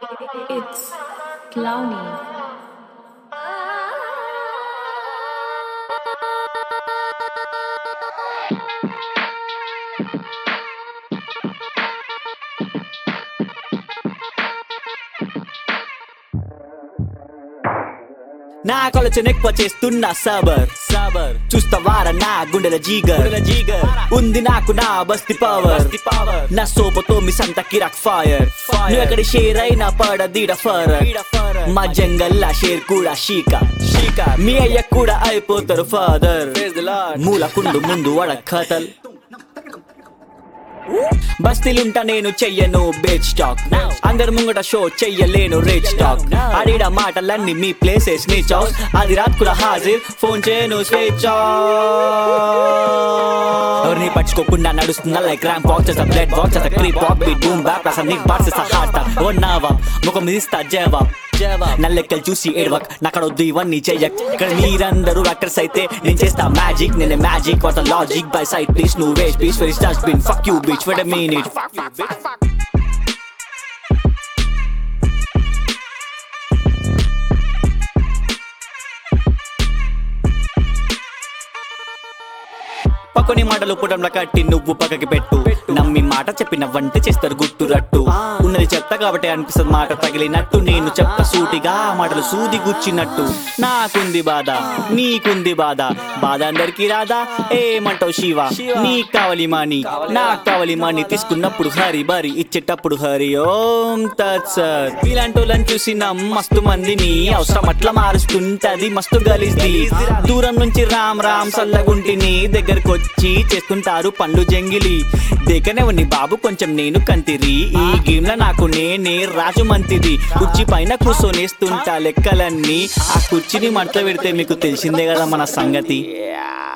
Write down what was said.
It's clowny. నా కొలచన ఎక్కువ చేస్తున్న సబర్ సబర్ చూస్తావారా నా గుండెల జీగర్ జీగర్ ఉంది నాకు నా బస్తి పవర్ పవర్ నా సోపుతో మీ సంత కిరాక్ ఫైర్ నువ్వు ఎక్కడ షేర్ అయినా పడదీడ ఫర్ మా జంగల్లా షేర్ కూడా షీక షీక మీ అయ్య కూడా అయిపోతారు ఫాదర్ మూలకుండు ముందు వడ కథల్ బస్తీలుంటా నేను చెయ్యను బేచ్ స్టాక్ అందరి ముంగట షో చెయ్యలేను రేట్ స్టాక్ ఆడిడ మాటలన్నీ మీ ప్లేసెస్ నీ చౌస్ అది రాత్ కూడా హాజిర్ ఫోన్ చేయను స్వేచ్ఛ ఎవరిని పట్టుకోకుండా నడుస్తున్నా లైక్ ర్యాంప్ వాక్ చేస్తా బ్లడ్ వాక్ చేస్తా creep walk beat boom back అసలు నీకు పాట్ చేస్తా హార్ట్ ఓ నావా ముఖం మీద ఇస్తా జవాబ్ నల్లెక్కలు చూసి ఏడవక్ నాకడొద్దు ఇవన్నీ చెయ్యక్ ఇక్కడ మీరందరూ యాక్టర్స్ అయితే నేను చేస్తా మ్యాజిక్ నేను magic what logic by side please నువ్వు waste please very stars been fuck you bitch for the minute పక్కని మాటలు పుటంలో కట్టి నువ్వు పక్కకి పెట్టు నమ్మి మాట చెప్పిన వంట చేస్తారు గుట్టు రట్టు ఉన్నది చెత్త కాబట్టి అనిపిస్తుంది మాట తగిలినట్టు నేను చెప్ప సూటిగా ఆ మాటలు సూది గుచ్చినట్టు నాకుంది బాధ నీకుంది బాధ బాధ అందరికి రాదా ఏమంటావు శివ నీకు కావాలి మాని నాకు కావాలి మాని తీసుకున్నప్పుడు హరి బరి ఇచ్చేటప్పుడు హరి ఓం తత్సత్ ఇలాంటి వాళ్ళని చూసిన మస్తు మందిని అవసరం అట్లా మారుస్తుంటది మస్తు గలీజ్ది దూరం నుంచి రామ్ రామ్ సల్లగుంటిని దగ్గరకు వచ్చి చేస్తుంటారు పండ్లు జంగిలి దేకనేవని బాబు కొంచెం నేను కంతిరి ఈ గేమ్ లో నాకు నేనే రాజు మంతిది కుర్చీ పైన కూర్చొనేస్తుంటా లెక్కలన్నీ ఆ కుర్చీని మడత పెడితే మీకు తెలిసిందే కదా మన సంగతి